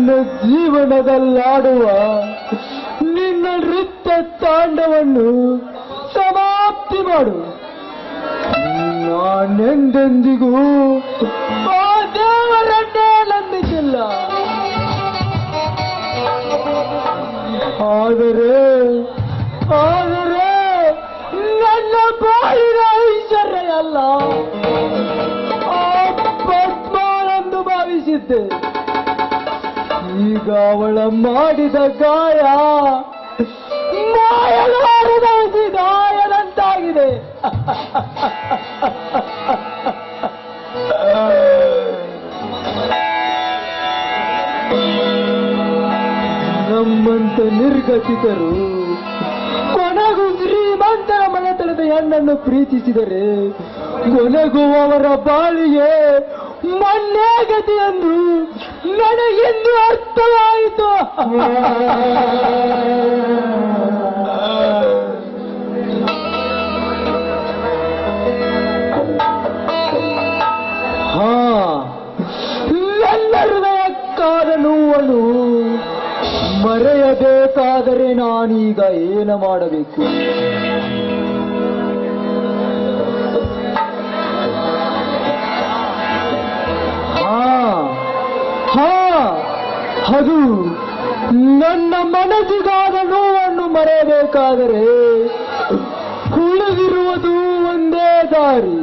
ನನ್ನ ಜೀವನದಲ್ಲಾಡುವ ನಿನ್ನ ನೃತ್ಯ ತಾಂಡವನ್ನು ಸಮಾಪ್ತಿ ಮಾಡು ನಾನೆಂದೆಂದಿಗೂ ಆ ದೇವರನ್ನೇ ನಂಬಿಸಿಲ್ಲ ಆದರೆ ಆದರೆ ನನ್ನ ಬಾಳಿನ ಐಶ್ವರ್ಯ ಅಲ್ಲ ಆ ಪದ್ಮನೆಂದು ಭಾವಿಸಿದ್ದೆ ಈಗ ಅವಳ ಮಾಡಿದ ಗಾಯ ಮಾಯಗಾರದ ಗಾಯದಂತಾಗಿದೆ ನಮ್ಮಂತ ನಿರ್ಗತಿಕರು ಕೊನೆಗೂ ಶ್ರೀಮಂತರ ಮನೆತನದ ಹೆಣ್ಣನ್ನು ಪ್ರೀತಿಸಿದರೆ ಕೊನೆಗೂ ಅವರ ಬಾಳಿಗೆ ಮಣ್ಣೇ ಗತಿ ಎಂದು ನನಗೆಂದು ಅರ್ಥವಾಯಿತು ಹಾ ನನ್ನ ಹೃದಯಕ್ಕಾದ ನೋವನ್ನು ಮರೆಯಬೇಕಾದರೆ ನಾನೀಗ ಏನ ಮಾಡಬೇಕು ಹಾ ಹಾ ಅದು ನನ್ನ ಮನಸ್ಸಿಗಾದ ನೋವನ್ನು ಮರೆಯಬೇಕಾದರೆ ಉಳಿದಿರುವುದು ಒಂದೇ ದಾರಿ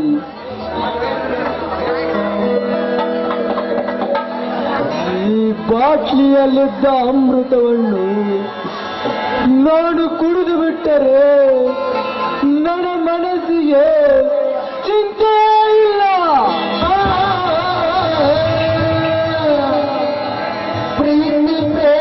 ಈ ಬಾಟ್ಲಿಯಲ್ಲಿದ್ದ ಅಮೃತವನ್ನು ನಾನು ಕುಡಿದು ಬಿಟ್ಟರೆ ನನ್ನ ಮನಸ್ಸಿಗೆ ಚಿಂತೆ ಇಲ್ಲ ಪ್ರೀತಿ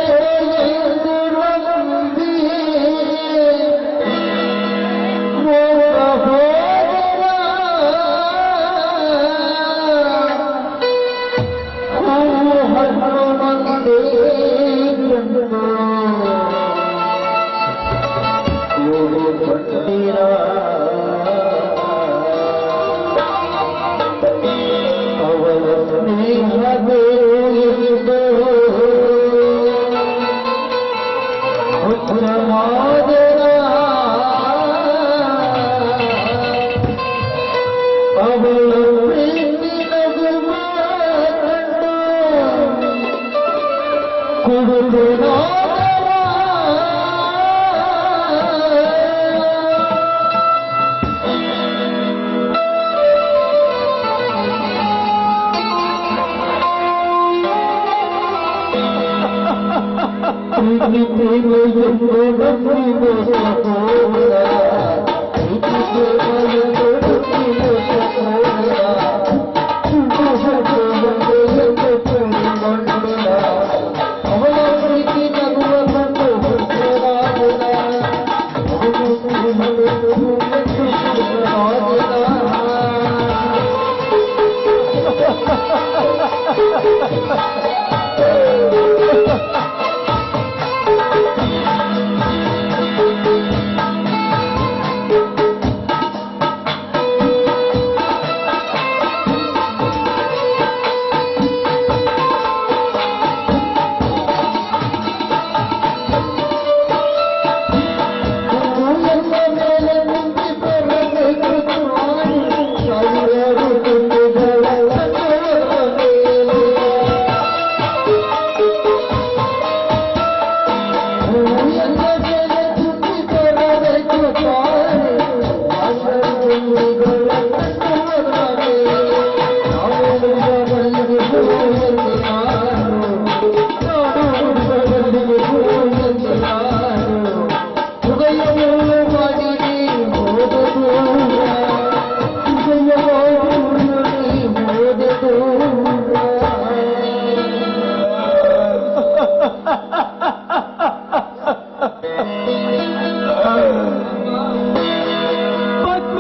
ಪದ್ಮ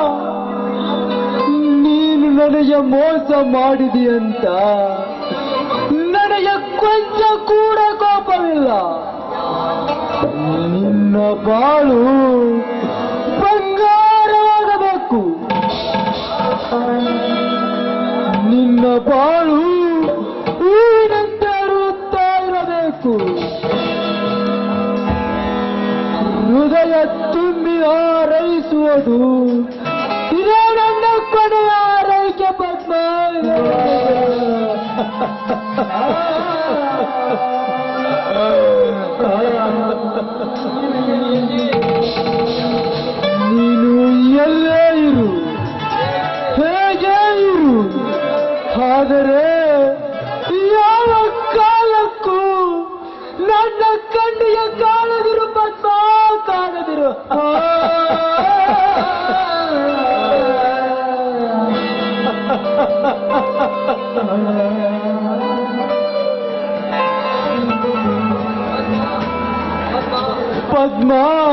ನೀನು ನನಗೆ ಮೋಸ ಮಾಡಿದೆಯಂತ ನನಗೆ ಕೊಂಚ ಕೂಡ ಕೋಪವಿಲ್ಲ ನಿನ್ನ ಬಾಳು ಬಂಗಾರವಾಗಬೇಕು ನಿನ್ನ ಬಾಳು ಹೂವಿನಂತೆ ಹರಿಯುತ್ತಾ ಇರಬೇಕು ಕುಡಿಯೋದು ಇದೇ ನನ್ನ ಕೊನೆಯ ಆರೈಕೆ ಪದ್ಮ ನೀನು ಎಲ್ಲೇ ಇರು ಹೇಗೆ ಇರು ಆದರೆ ಯಾವ ಕಾಲಕ್ಕೂ ನನ್ನ ಕಣ್ಣಿಗೆ ಕಾಣದಿರು ಪದ್ಮ ಕಾಣದಿರು ಪದ್ಮ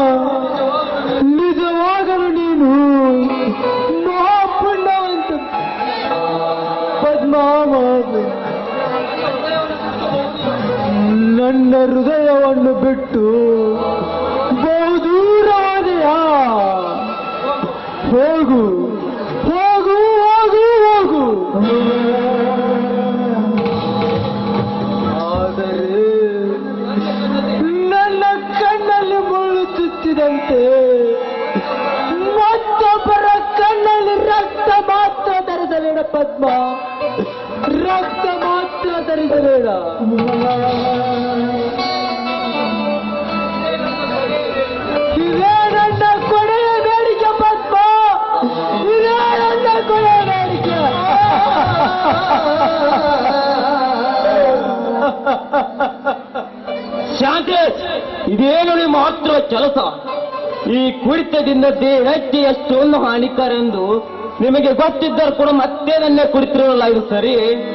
ನಿಜವಾಗಲು ನೀನು ಮಹಾಪುಣ್ಯವಂತ ಪದ್ಮಾವತಿ ನನ್ನ ಹೃದಯವನ್ನು ಬಿಟ್ಟು ಬಹುದೂರವಾದೆಯ ಹೋಗು ಹೋಗು ಹೋಗು ಹೋಗು ಆದರೆ ನನ್ನ ಕಣ್ಣಲ್ಲಿ ಮುಳ್ಳು ಚುಚ್ಚಿದಂತೆ ಮತ್ತೊಬ್ಬರ ಕಣ್ಣಲ್ಲಿ ರಕ್ತ ಮಾತ್ರ ಧರಿಸಬೇಡ ಪದ್ಮ ರಕ್ತ ಮಾತ್ರ ಧರಿಸಬೇಡ ಇದೇ ನನ್ನ ಕೊನೆಯ ಬೇಡಿಕೆ ಪದ್ಮ ಇದೇ ನನ್ನ ಕೊನೆಯ ಬೇಡಿಕೆ ಶಾಂತಿ ಇದೇನು ನಿಮ್ಮ ಮಾತ್ರ ಕೆಲಸ ಈ ಕುಡಿತದಿಂದ ದೇಹಕ್ಕೆ ಎಷ್ಟೊಂದು ಹಾನಿಕರ ಎಂದು ನಿಮಗೆ ಗೊತ್ತಿದ್ದರೂ ಕೂಡ ಮತ್ತೆ ನನ್ನೇ ಕುಡಿತಿರಲ್ಲ ಇದು ಸರಿ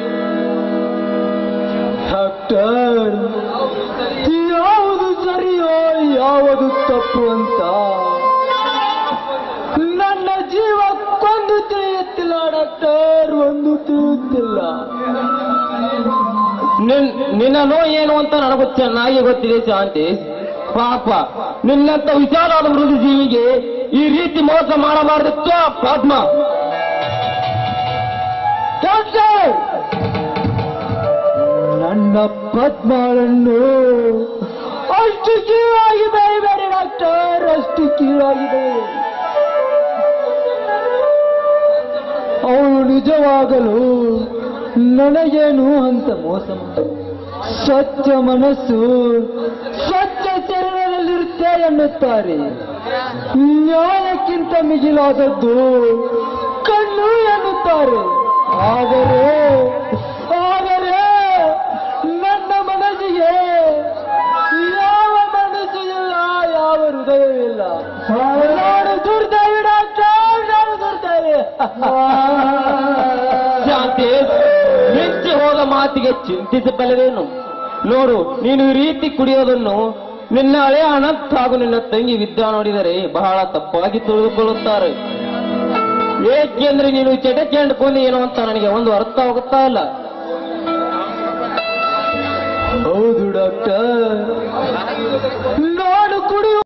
ಡಾಕ್ಟರ್ ಯಾವುದು ಸರಿಯೋ ಯಾವುದು ತಪ್ಪು ಅಂತ ನನ್ನ ಜೀವ ಕೊಂದು ತಿಳಿಯುತ್ತಿಲ್ಲ ಡಾಕ್ಟರ್ ಒಂದು ತಿಳಿಯುತ್ತಿಲ್ಲ ನಿನ್ ನಿನ್ನ ನೋವು ಏನು ಅಂತ ನನಗೂ ಚೆನ್ನಾಗಿ ಗೊತ್ತಿದೆ ಶಾಂತಿ ಪಾಪ ನಿನ್ನಂತ ವಿಶಾಲವಾದ ಮೃದು ಜೀವಿಗೆ ಈ ರೀತಿ ಮೋಸ ಮಾಡಬಾರ್ದಿತ್ತು ಪದ್ಮ ಡಾಕ್ಟರ್ ನನ್ನ ಪದ್ಮಳನ್ನು ಅಷ್ಟು ಕೀಳಾಗಿ ಬೆಳಿಬೇಡಿ ಡಾಕ್ಟರ್ ಅಷ್ಟು ಕೀಳಾಗಿದೆ ಅವಳು ನಿಜವಾಗಲು ನನಗೇನು ಅಂತ ಮೋಸ ಮಾಡಿ ಸ್ವಚ್ಛ ಮನಸ್ಸು ಸ್ವಚ್ಛ ಶರೀರದಲ್ಲಿರುತ್ತೆ ಎನ್ನುತ್ತಾರೆ ನ್ಯಾಯಕ್ಕಿಂತ ಮಿಗಿಲಾದದ್ದು ಕಣ್ಣು ಎನ್ನುತ್ತಾರೆ ಆದರೆ ಆದರೆ ನನ್ನ ಮನಸ್ಸಿಗೆ ಯಾವ ಮನಸ್ಸು ಇಲ್ಲ ಯಾವ ಹೃದಯವಿಲ್ಲ ನಾನು ದುರ್ದೈವಿ ಡಾಕ್ಟರ್ ನಾನು ದುರ್ದೈವಿ ಶಾಂತಿ ಹೆಚ್ಚು ಹೋದ ಮಾತಿಗೆ ಚಿಂತಿಸಬಲ್ಲವೇನು ನೋಡು ನೀನು ಈ ರೀತಿ ಕುಡಿಯೋದನ್ನು ನಿನ್ನ ಹಳೆಯ ಅನಂತ ಹಾಗೂ ನಿನ್ನ ತಂಗಿ ವಿದ್ಯಾ ನೋಡಿದರೆ ಬಹಳ ತಪ್ಪಾಗಿ ತಿಳಿದುಕೊಳ್ಳುತ್ತಾರೆ ಏಕೆಂದ್ರೆ ನೀನು ಚಟಕ್ಕೆ ಅಂಡ್ಕೊಂಡು ಏನು ಅಂತ ನನಗೆ ಒಂದು ಅರ್ಥ ಆಗುತ್ತಾ ಇಲ್ಲ ಹೌದು ಡಾಕ್ಟರ್ ನಾನು ಕುಡಿಯುವ